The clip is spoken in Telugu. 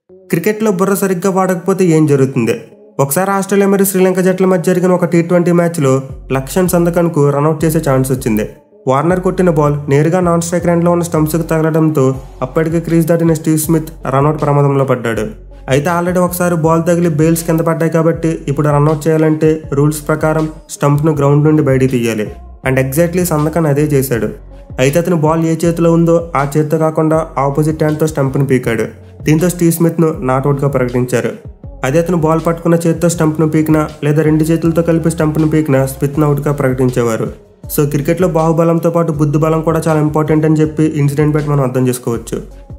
క్రికెట్లో బుర్ర సరిగ్గా వాడకపోతే ఏం జరుగుతుంది ఒకసారి ఆస్ట్రేలియా మరియు శ్రీలంక జట్ల మధ్య జరిగిన ఒక టీ ట్వంటీ మ్యాచ్లో లక్ష్మణ్ సందకన్కు రన్అట్ చేసే ఛాన్స్ వచ్చింది వార్నర్ కొట్టిన బాల్ నేరుగా నాన్ స్ట్రైక్ ర్యాండ్లో ఉన్న స్టంప్స్కి తగలడంతో అప్పటికే క్రీజ్ దాటిన స్టీవ్ స్మిత్ రన్అట్ ప్రమాదంలో పడ్డాడు అయితే ఆల్రెడీ ఒకసారి బాల్ తగిలి బెయిల్స్ కింద పడ్డాయి కాబట్టి ఇప్పుడు రన్అట్ చేయాలంటే రూల్స్ ప్రకారం స్టంప్ను గ్రౌండ్ నుండి బయటికి తీయాలి అండ్ ఎగ్జాక్ట్లీ సందకన్ అదే చేశాడు అయితే అతని బాల్ ఏ చేతిలో ఉందో ఆ చేతితో కాకుండా ఆపోజిట్ హ్యాండ్తో స్టంప్ను పీకాడు దీంతో స్టీవ్ స్మిత్ను నాట్అవుట్గా ప్రకటించారు అదే అతను బాల్ పట్టుకున్న చేతితో స్టంప్ను పీకినా లేదా రెండు చేతులతో కలిపి స్టంప్ను పీకినా స్మిత్ను అవుట్గా ప్రకటించేవారు సో క్రికెట్లో బాహుబలంతో పాటు బుద్ధి బలం కూడా చాలా ఇంపార్టెంట్ అని చెప్పి ఇన్సిడెంట్ బట్టి మనం అర్థం చేసుకోవచ్చు